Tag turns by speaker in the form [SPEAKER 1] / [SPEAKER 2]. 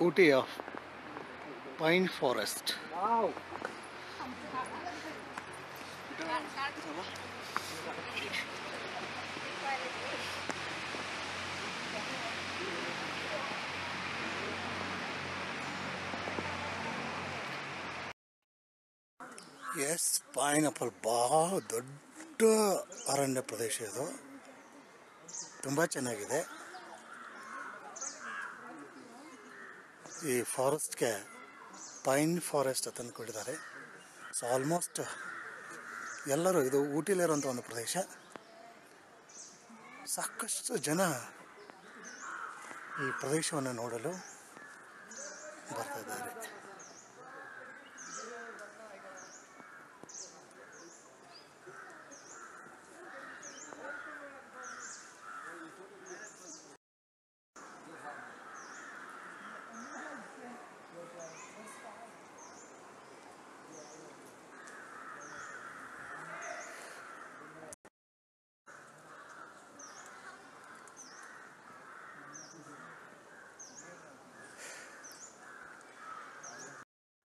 [SPEAKER 1] Ooty of pine forest ಎಸ್ pineapple ಭಾಳ ದೊಡ್ಡ ಅರಣ್ಯ ಪ್ರದೇಶ ಇದು ತುಂಬ ಚೆನ್ನಾಗಿದೆ ಈ ಫಾರೆಸ್ಟ್ಗೆ ಪೈನ್ ಫಾರೆಸ್ಟ್ ಅಂತ ಅಂದ್ಕೊಂಡಿದ್ದಾರೆ ಸೊ ಆಲ್ಮೋಸ್ಟ್ ಎಲ್ಲರೂ ಇದು ಊಟಿಲಿರುವಂಥ ಒಂದು ಪ್ರದೇಶ ಸಾಕಷ್ಟು ಜನ ಈ ಪ್ರದೇಶವನ್ನು ನೋಡಲು ಬರ್ತಾ ಇದ್ದಾರೆ